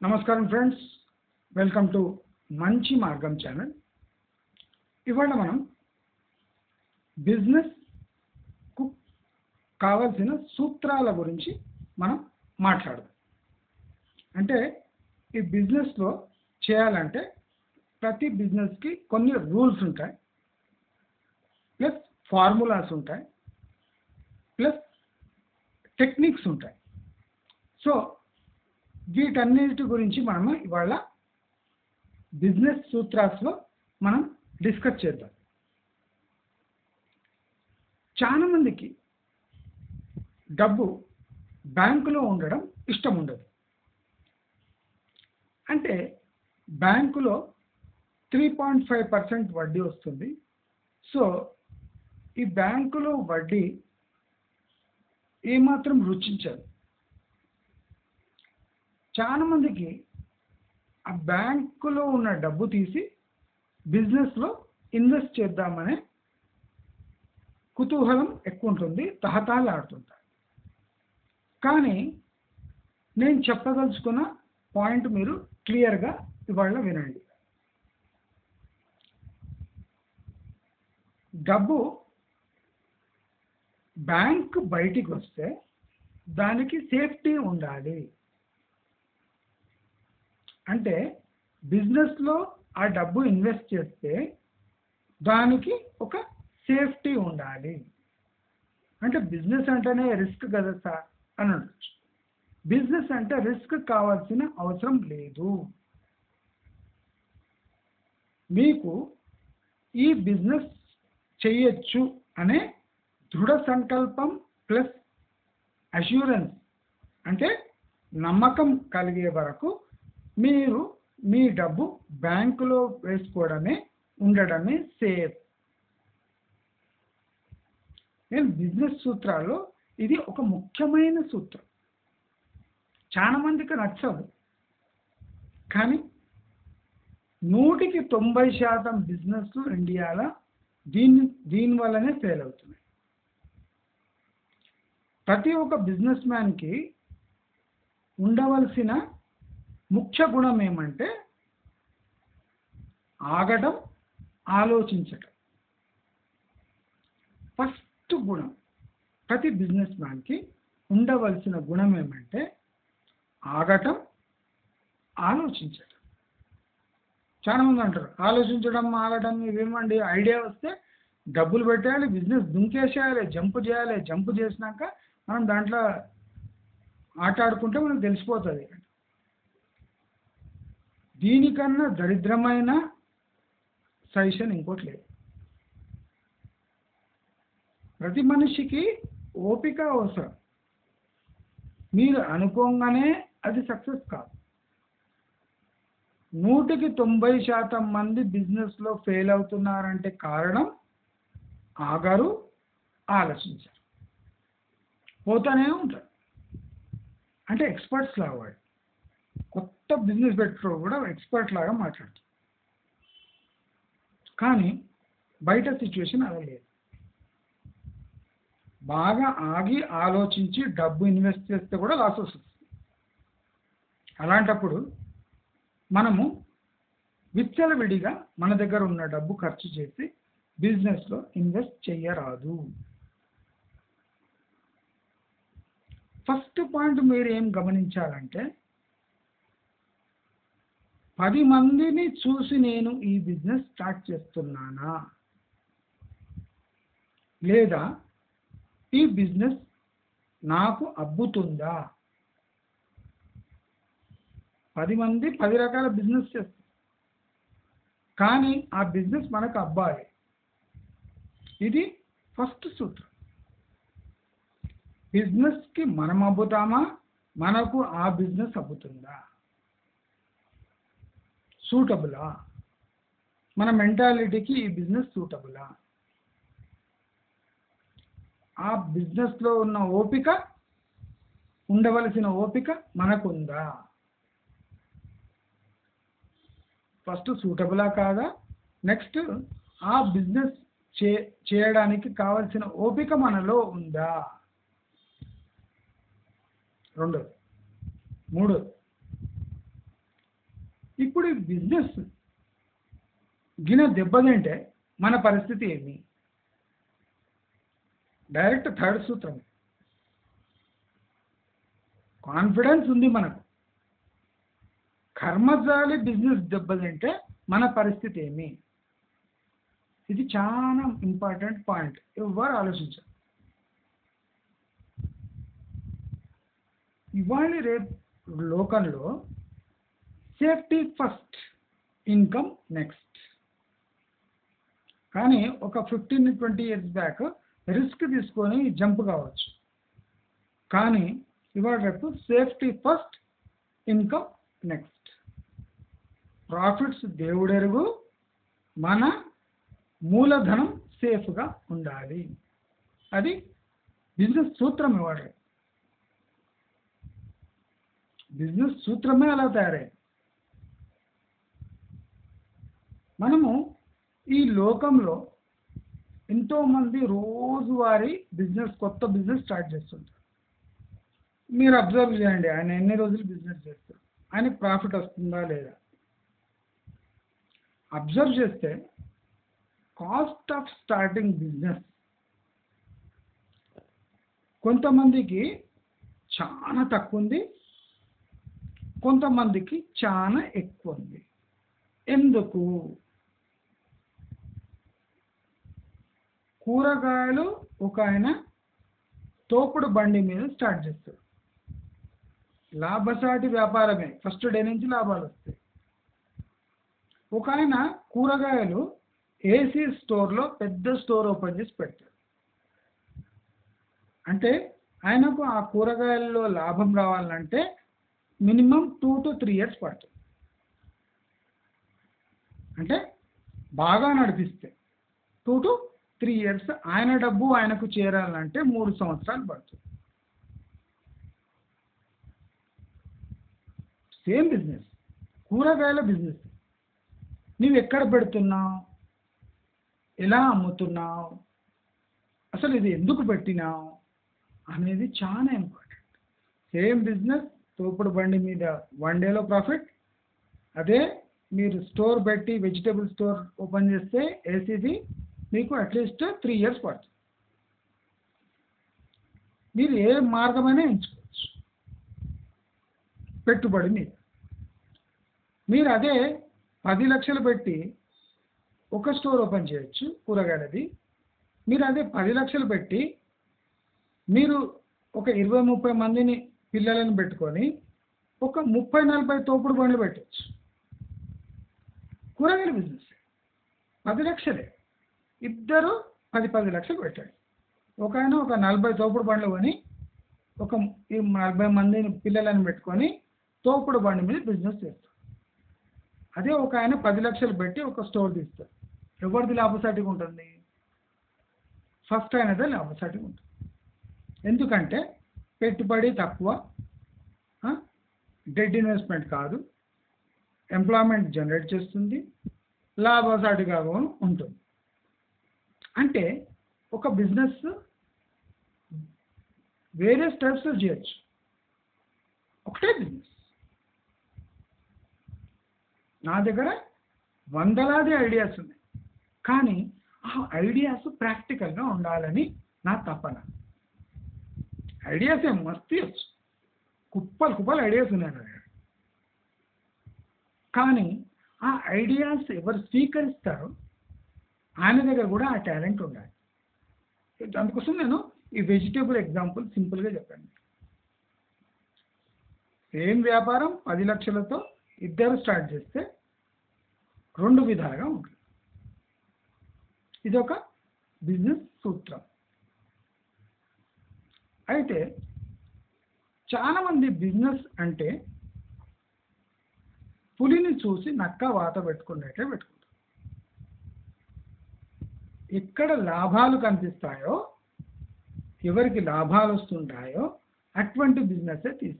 నమస్కారం friends welcome to మంచి మార్గం ఛానల్ ఇవాళ మనం బిజినెస్కు కావలసిన సూత్రాల గురించి మనం మాట్లాడదాం అంటే ఈ బిజినెస్లో చేయాలంటే ప్రతి బిజినెస్కి కొన్ని రూల్స్ ఉంటాయి ప్లస్ ఫార్ములాస్ ఉంటాయి ప్లస్ టెక్నిక్స్ ఉంటాయి సో వీటన్నిటి గురించి మనము ఇవాళ బిజినెస్ సూత్రాస్లో మనం డిస్కస్ చేద్దాం చాలా మందికి డబ్బు బ్యాంకులో ఉండడం ఇష్టం ఉండదు అంటే బ్యాంకులో త్రీ పాయింట్ ఫైవ్ పర్సెంట్ వడ్డీ వస్తుంది సో ఈ బ్యాంకులో వడ్డీ ఏమాత్రం రుచించదు చాలా మందికి ఆ బ్యాంకులో ఉన్న డబ్బు తీసి బిజినెస్లో ఇన్వెస్ట్ చేద్దామనే కుతూహలం ఎక్కువ ఉంటుంది తహతాలు ఆడుతుంటారు కానీ నేను చెప్పదలుచుకున్న పాయింట్ మీరు క్లియర్గా ఇవాళ వినండి డబ్బు బ్యాంక్ బయటికి వస్తే దానికి సేఫ్టీ ఉండాలి అంటే బిజినెస్లో ఆ డబ్బు ఇన్వెస్ట్ చేస్తే దానికి ఒక సేఫ్టీ ఉండాలి అంటే బిజినెస్ అంటేనే రిస్క్ కదా సార్ అని అనొచ్చు బిజినెస్ అంటే రిస్క్ కావాల్సిన అవసరం లేదు మీకు ఈ బిజినెస్ చేయొచ్చు అనే దృఢ సంకల్పం ప్లస్ అష్యూరెన్స్ అంటే నమ్మకం కలిగే వరకు మీరు మీ డబ్బు బ్యాంకులో వేసుకోవడమే ఉండడమే సేఫ్ నేను బిజినెస్ సూత్రాల్లో ఇది ఒక ముఖ్యమైన సూత్రం చాలా మందికి నచ్చదు కానీ నూటికి తొంభై శాతం బిజినెస్లు ఇండియాలో దీని దీని వల్లనే ఫెయిల్ అవుతున్నాయి ప్రతి ఒక్క బిజినెస్ మ్యాన్కి ఉండవలసిన ముఖ్య గుణం ఏమంటే ఆగటం ఆలోచించటం ఫస్ట్ గుణం ప్రతి బిజినెస్ మ్యాన్కి ఉండవలసిన గుణం ఏమంటే ఆగటం ఆలోచించటం చాలా మంది అంటారు ఆలోచించడం ఆగటం ఇవేమండి ఐడియా వస్తే డబ్బులు పెట్టాలి బిజినెస్ దుంకేసేయాలి జంప్ చేయాలి జంప్ చేసినాక మనం దాంట్లో ఆట ఆడుకుంటే మనకు తెలిసిపోతుంది దీనికన్నా దరిద్రమైన సజెషన్ ఇంకోటి లేదు ప్రతి మనిషికి ఓపిక అవసరం మీరు అనుకోగానే అది సక్సెస్ కాదు నూటికి తొంభై శాతం మంది బిజినెస్లో ఫెయిల్ అవుతున్నారంటే కారణం ఆగారు ఆలోచించారు పోతానే ఉంటారు అంటే ఎక్స్పర్ట్స్ లాగా వాడు కొత్త బిజినెస్ పెట్టుకో కూడా ఎక్స్పర్ట్ లాగా మాట్లాడుతారు కానీ బయట సిచ్యువేషన్ అలా లేదు బాగా ఆగి ఆలోచించి డబ్బు ఇన్వెస్ట్ చేస్తే కూడా లాస్ వస్తుంది అలాంటప్పుడు మనము విచ్చలవిడిగా మన దగ్గర ఉన్న డబ్బు ఖర్చు చేసి బిజినెస్లో ఇన్వెస్ట్ చేయరాదు ఫస్ట్ పాయింట్ మీరు ఏం గమనించాలంటే పది మందిని చూసి నేను ఈ బిజినెస్ స్టార్ట్ చేస్తున్నానా లేదా ఈ బిజినెస్ నాకు అబ్బుతుందా పది మంది పది రకాల బిజినెస్ చేస్తారు కానీ ఆ బిజినెస్ మనకు అబ్బాలి ఇది ఫస్ట్ సూత్రం బిజినెస్కి మనం అబ్బుతామా మనకు ఆ బిజినెస్ అబ్బుతుందా సూటబులా మన మెంటాలిటీకి ఈ బిజినెస్ సూటబులా ఆ బిజినెస్లో ఉన్న ఓపిక ఉండవలసిన ఓపిక మనకుందా ఫస్ట్ సూటబులా కాదా నెక్స్ట్ ఆ బిజినెస్ చే చేయడానికి కావలసిన ఓపిక మనలో ఉందా రెండోది మూడోది ఇప్పుడు ఈ బిజినెస్ గిన దెబ్బతింటే మన పరిస్థితి ఏమి డైరెక్ట్ థర్డ్ సూత్రం కాన్ఫిడెన్స్ ఉంది మనకు కర్మజాలి బిజినెస్ దెబ్బతింటే మన పరిస్థితి ఏమి ఇది చాలా ఇంపార్టెంట్ పాయింట్ ఎవరు ఆలోచించారు ఇవాళ రేపు లోకంలో సేఫ్టీ ఫస్ట్ ఇన్కమ్ నెక్స్ట్ కానీ ఒక fifteen twenty years back risk తీసుకొని జంప్ కావచ్చు కానీ ఇవాళ రేపు safety first income next profits దేవుడెరుగు మన మూలధనం సేఫ్గా ఉండాలి అది బిజినెస్ సూత్రం ఇవాళ రేపు. బిజినెస్ సూత్రమే అలా తయారయ్యింది మనము ఈ లోకంలో ఎంతోమంది రోజువారీ బిజినెస్ కొత్త బిజినెస్ స్టార్ట్ చేస్తుంటారు మీరు అబ్జర్వ్ చేయండి ఆయన ఎన్ని రోజులు బిజినెస్ చేస్తారు ఆయనకి ప్రాఫిట్ వస్తుందా లేదా అబ్జర్వ్ చేస్తే కాస్ట్ ఆఫ్ స్టార్టింగ్ బిజినెస్ కొంతమందికి చాలా తక్కువ ఉంది కొంతమందికి చాలా ఎక్కువ ఉంది ఎందుకు కూరగాయలు ఒక ఆయన తోపుడు బండి మీద స్టార్ట్ చేస్తాడు లాభసాటి వ్యాపారమే ఫస్ట్ డే నుంచి లాభాలు వస్తాయి ఒక ఆయన కూరగాయలు ఏసీ స్టోర్లో పెద్ద స్టోర్ ఓపెన్ చేసి పెడతాడు అంటే ఆయనకు ఆ కూరగాయల్లో లాభం రావాలంటే minimum two to three years పడుతుంది అంటే బాగా నడిపిస్తే టూ టు త్రీ ఇయర్స్ ఆయన డబ్బు ఆయనకు చేరాలంటే మూడు సంవత్సరాలు పడుతుంది సేమ్ బిజినెస్ కూరగాయల బిజినెస్ నీవు ఎక్కడ పెడుతున్నావు ఎలా అమ్ముతున్నావు అసలు ఇది ఎందుకు పెట్టినావు అనేది చాలా ఇంపార్టెంట్ సేమ్ బిజినెస్ తోపుడు బండి మీద వన్ డేలో ప్రాఫిట్ అదే మీరు స్టోర్ పెట్టి వెజిటేబుల్ స్టోర్ ఓపెన్ చేస్తే ఏసీది మీకు అట్లీస్ట్ త్రీ ఇయర్స్ పడుతుంది మీరు ఏ మార్గమైనా ఎంచుకోవచ్చు పెట్టుబడి మీద మీరు అదే పది లక్షలు పెట్టి ఒక స్టోర్ ఓపెన్ చేయొచ్చు కూరగాయలది మీరు అదే పది లక్షలు పెట్టి మీరు ఒక ఇరవై ముప్పై మందిని పిల్లలను పెట్టుకొని ఒక ముప్పై నలభై తోపుడు బండ్లు పెట్టచ్చు కూరగాయల బిజినెస్ పది లక్షలే ఇద్దరు పది పది లక్షలు పెట్టాడు ఒక ఆయన ఒక నలభై తోపుడు బండ్లు కొని ఒక ఈ నలభై మందిని పిల్లలను పెట్టుకొని తోపుడు బండి మీద బిజినెస్ చేస్తాడు అదే ఒక ఆయన పది లక్షలు పెట్టి ఒక స్టోర్ తీస్తాడు ఎవరిది లాభసాటిగా ఉంటుంది ఫస్ట్ ఆయనదే లాభసాటిగా ఉంటుంది ఎందుకంటే పెట్టుబడి తక్కువ డెడ్ ఇన్వెస్ట్మెంట్ కాదు ఎంప్లాయ్మెంట్ జనరేట్ చేస్తుంది లాభసాటిగా కూడా ఉంటుంది అంటే ఒక బిజినెస్ వేరే స్టెప్స్ చేయొచ్చు ఒకటే బిజినెస్ నా దగ్గర వందలాది ఐడియాస్ ఉన్నాయి కానీ ఆ ఐడియాస్ ప్రాక్టికల్గా ఉండాలని నా తపన ఐడియాస్ ఏం మస్తీ వచ్చు కుప్పలు కుప్పలు ఐడియాస్ ఉన్నాయి నా దగ్గర కానీ ఆ ఐడియాస్ ఎవరు స్వీకరిస్తారో ఆయన దగ్గర కూడా ఆ టాలెంట్ ఉండాలి అందుకోసం నేను ఈ వెజిటేబుల్ ఎగ్జాంపుల్ సింపుల్గా చెప్పాను సేమ్ వ్యాపారం పది లక్షలతో ఇద్దరు స్టార్ట్ చేస్తే రెండు విధాలుగా ఉంటుంది ఇది ఒక బిజినెస్ సూత్రం అయితే చాలామంది బిజినెస్ అంటే పులిని చూసి నక్క వాత పెట్టుకున్నట్టే పెట్టుకుంటారు ఎక్కడ లాభాలు కనిపిస్తాయో ఎవరికి లాభాలు వస్తుంటాయో అటువంటి బిజినెస్ తీస్తారు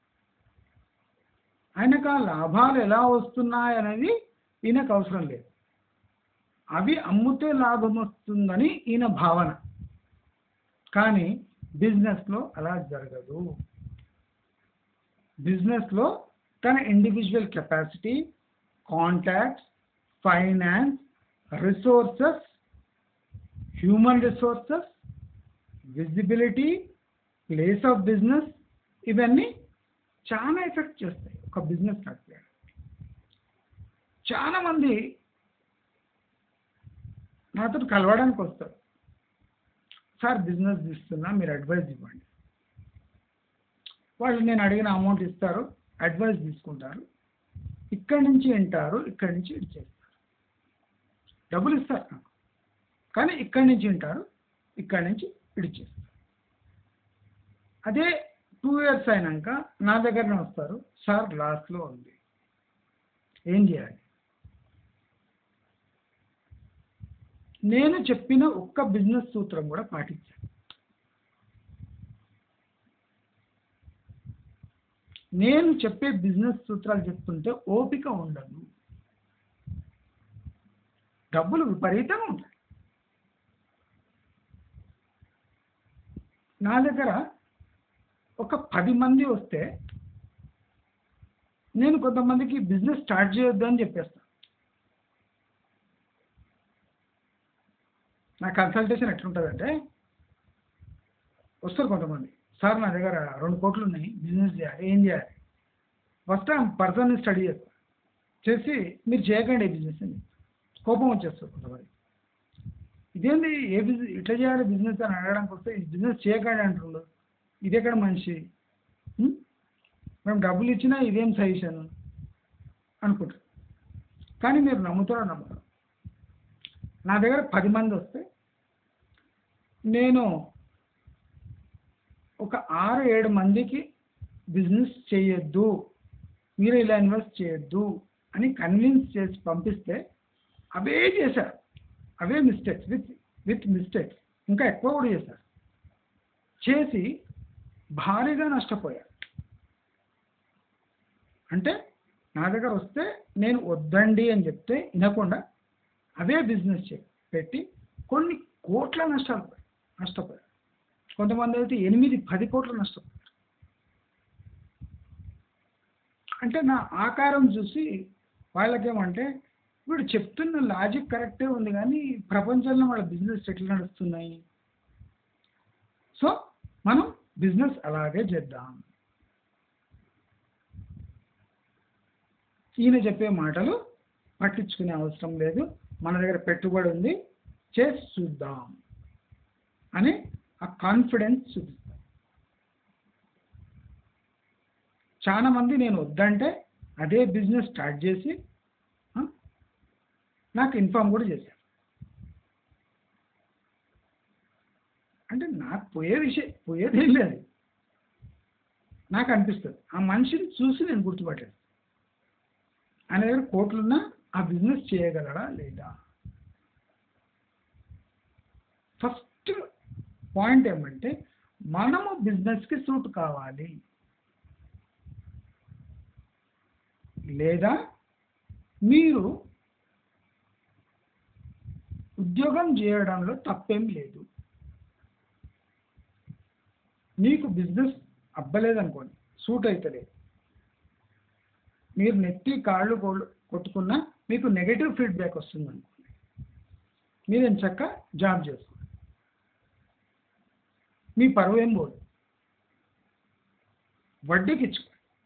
ఆయనకు ఆ లాభాలు ఎలా వస్తున్నాయి అనేది ఈయనకు అవసరం లేదు అవి అమ్ముతే లాభం వస్తుందని ఈయన భావన కానీ బిజినెస్లో అలా జరగదు బిజినెస్లో తన individual capacity contacts finance resources human resources visibility place of business ఇవన్నీ చాలా ఎఫెక్ట్ చేస్తాయి ఒక బిజినెస్ స్టార్ట్ చేయడం చాలా మంది నాతో కలవడానికి వస్తారు సార్ బిజినెస్ తీస్తున్నా మీరు అడ్వైస్ ఇవ్వండి వాళ్ళు నేను అడిగిన అమౌంట్ ఇస్తారు అడ్వైస్ తీసుకుంటారు ఇక్కడి నుంచి వింటారు ఇక్కడి నుంచి ఇచ్చేస్తారు డబ్బులు ఇస్తారు నాకు కానీ ఇక్కడి నుంచి వింటారు ఇక్కడి నుంచి ఇడిచేస్తారు అదే టూ ఇయర్స్ అయినాక నా దగ్గరనే వస్తారు సార్ లాస్ట్లో ఉంది ఏం చేయాలి నేను చెప్పిన ఒక్క బిజినెస్ సూత్రం కూడా పాటించాను నేను చెప్పే బిజినెస్ సూత్రాలు చెప్తుంటే ఓపిక ఉండదు డబ్బులు విపరీతంగా ఉంటాయి నా దగ్గర ఒక పది మంది వస్తే నేను కొంతమందికి బిజినెస్ స్టార్ట్ చేయొద్దు అని చెప్పేస్తాను నా కన్సల్టేషన్ ఎట్లుంటుందంటే వస్తారు కొంతమంది సార్ నా దగ్గర రెండు కోట్లు ఉన్నాయి బిజినెస్ చేయాలి ఏం చేయాలి ఫస్ట్ ఆ పర్సన్ని స్టడీ చేస్తా చేసి మీరు చేయకండి ఈ బిజినెస్ అని కోపం వచ్చేస్తుంది కొంతమంది ఇదేంది ఏ బిజినెస్ ఇట్లా చేయాలి బిజినెస్ అని అడగడానికి వస్తే ఈ బిజినెస్ చేయకండి అంటుండ్రు ఇది ఎక్కడ మనిషి ఉం? మేము డబ్బులు ఇచ్చినా ఇదేం సజెషన్ అనుకుంటారు కానీ మీరు నమ్ముతారో నమ్మరు నా దగ్గర పది మంది వస్తే నేను ఒక ఆరు ఏడు మందికి బిజినెస్ చేయొద్దు మీరు ఇలా ఇన్వెస్ట్ చేయొద్దు అని కన్విన్స్ చేసి పంపిస్తే అవే చేశారు అవే మిస్టేక్స్ విత్ విత్ మిస్టేక్స్ ఇంకా ఎక్కువ కూడా చేశారు చేసి భారీగా నష్టపోయారు అంటే నా దగ్గర వస్తే నేను వద్దండి అని చెప్తే వినకుండా అవే బిజినెస్ చే పెట్టి కొన్ని కోట్ల నష్టాలు పోయాయి నష్టపోయారు కొంతమంది అయితే ఎనిమిది పది కోట్లు నష్టపోయారు అంటే నా ఆకారం చూసి వాళ్ళకేమంటే వీడు చెప్తున్న లాజిక్ కరెక్టే ఉంది కానీ ప్రపంచంలో వాళ్ళ బిజినెస్ ఎట్లా నడుస్తున్నాయి సో మనం బిజినెస్ అలాగే చేద్దాం ఈయన చెప్పే మాటలు పట్టించుకునే అవసరం లేదు మన దగ్గర పెట్టుబడి ఉంది చేసి చూద్దాం అని ఆ కాన్ఫిడెన్స్ చూపిస్తాం చాలా మంది నేను వద్దంటే అదే బిజినెస్ స్టార్ట్ చేసి ఆ, నాకు ఇన్ఫామ్ కూడా చేశారు అంటే నాకు పోయే విషయం పోయేదేం లేదు నాకు అనిపిస్తుంది ఆ మనిషిని చూసి నేను గుర్తుపట్టాను ఆయన దగ్గర కోట్లున్నా ఆ బిజినెస్ చేయగలడా లేదా ఫస్ట్ పాయింట్ ఏమంటే మనము బిజినెస్కి సూట్ కావాలి లేదా మీరు ఉద్యోగం చేయడంలో తప్పేం లేదు మీకు బిజినెస్ అబ్బలేదనుకోండి సూట్ అవుతలేదు మీరు నెత్తి కాళ్ళు కోళ్ళు కొట్టుకున్నా మీకు నెగటివ్ ఫీడ్బ్యాక్ వస్తుంది అనుకోండి మీరు చక్క జాబ్ చేసుకోండి మీ పరువు ఏం పోదు వడ్డీకి ఇచ్చుకోండి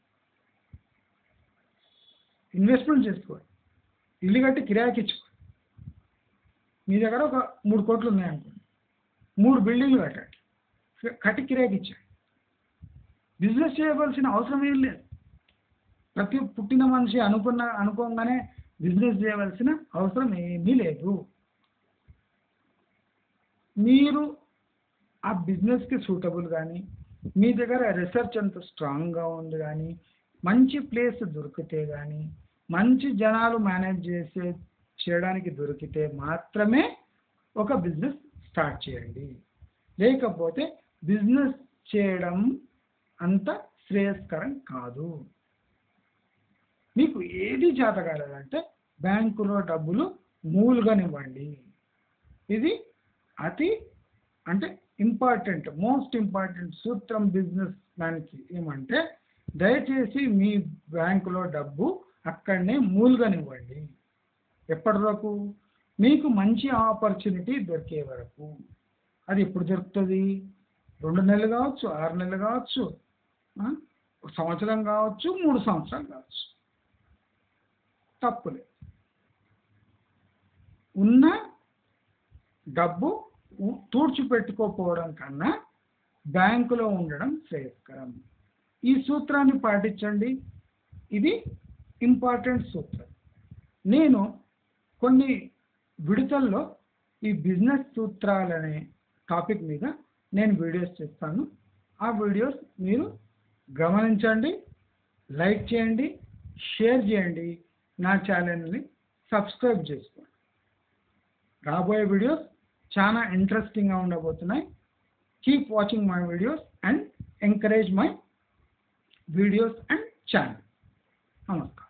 ఇన్వెస్ట్మెంట్ చేసుకోండి ఇల్లు కట్టి కిరాయికి ఇచ్చుకోండి మీ దగ్గర ఒక మూడు కోట్లు ఉన్నాయనుకోండి మూడు బిల్డింగ్లు కట్టండి కట్టి కిరాయికి ఇచ్చాడు బిజినెస్ చేయవలసిన అవసరం ఏం లేదు ప్రతి పుట్టిన మనిషి అనుకున్న అనుకోగానే బిజినెస్ చేయవలసిన అవసరం ఏమీ లేదు మీరు ఆ బిజినెస్కి సూటబుల్ కానీ మీ దగ్గర రీసెర్చ్ అంత స్ట్రాంగ్గా ఉంది కానీ మంచి ప్లేస్ దొరికితే కానీ మంచి జనాలు మేనేజ్ చేసే చేయడానికి దొరికితే మాత్రమే ఒక బిజినెస్ స్టార్ట్ చేయండి లేకపోతే బిజినెస్ చేయడం అంత శ్రేయస్కరం కాదు మీకు ఏది చేత కాలేదంటే బ్యాంకులో డబ్బులు మూలుగానివ్వండి ఇది అతి అంటే ఇంపార్టెంట్ మోస్ట్ ఇంపార్టెంట్ సూత్రం బిజినెస్ మ్యాన్కి ఏమంటే దయచేసి మీ బ్యాంకులో డబ్బు అక్కడనే మూలుగనివ్వండి ఎప్పటి వరకు మీకు మంచి ఆపర్చునిటీ దొరికే వరకు అది ఎప్పుడు దొరుకుతుంది రెండు నెలలు కావచ్చు ఆరు నెలలు కావచ్చు ఆ? ఒక సంవత్సరం కావచ్చు మూడు సంవత్సరాలు కావచ్చు తప్పులేదు ఉన్న డబ్బు ఉ- తూడ్చిపెట్టుకోపోవడం కన్నా బ్యాంకులో ఉండడం శ్రేయస్కరం ఈ సూత్రాన్ని పాటించండి ఇది ఇంపార్టెంట్ సూత్రం నేను కొన్ని విడతల్లో ఈ బిజినెస్ సూత్రాలనే టాపిక్ మీద నేను వీడియోస్ చేస్తాను ఆ వీడియోస్ మీరు గమనించండి లైక్ చేయండి షేర్ చేయండి నా ఛానల్ని సబ్స్క్రైబ్ చేసుకోండి రాబోయే వీడియోస్ చాలా ఇంట్రెస్టింగ్గా ఉండబోతున్నాయి keep watching my videos and encourage my videos and channel నమస్కారం